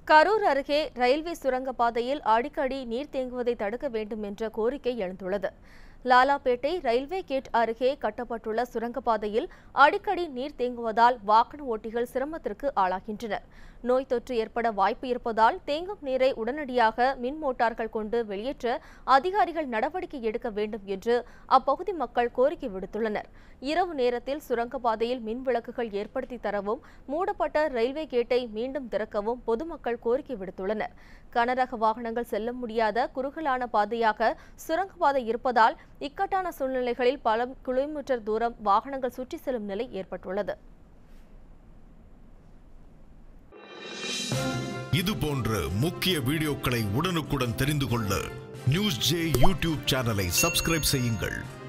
கரூர் அருகே ரயில்வே சுரங்கப்பாதையில் அடிக்கடி நீர் தேங்குவதை தடுக்க வேண்டும் என்ற கோரிக்கை எழுந்துள்ளது லாலாபேட்டை ரயில்வே கேட் அருகே கட்டப்பட்டுள்ள சுரங்கப்பாதையில் அடிக்கடி நீர் தேங்குவதால் வாகன ஓட்டிகள் சிரமத்திற்கு ஆளாகின்றனர் நோய் தொற்று ஏற்பட வாய்ப்பு இருப்பதால் தேங்கும் நீரை உடனடியாக மின் மோட்டார்கள் கொண்டு வெளியேற்ற அதிகாரிகள் நடவடிக்கை எடுக்க வேண்டும் என்று அப்பகுதி மக்கள் கோரிக்கை விடுத்துள்ளனர் இரவு நேரத்தில் சுரங்கப்பாதையில் மின் விளக்குகள் ஏற்படுத்தி தரவும் மூடப்பட்ட ரயில்வே கேட்டை மீண்டும் திறக்கவும் பொதுமக்கள் கோரிக்கை விடுத்துள்ளனர் கனரக வாகனங்கள் செல்ல முடியாத குறுகலான பாதையாக சுரங்கப்பாதை இருப்பதால் இக்கட்டான சூழ்நிலைகளில் பல கிலோமீட்டர் தூரம் வாகனங்கள் சுற்றி செல்லும் நிலை ஏற்பட்டுள்ளது இது போன்ற முக்கிய வீடியோக்களை உடனுக்குடன் தெரிந்து கொள்ள நியூஸ் ஜே யூடியூப் சேனலை சப்ஸ்கிரைப் செய்யுங்கள்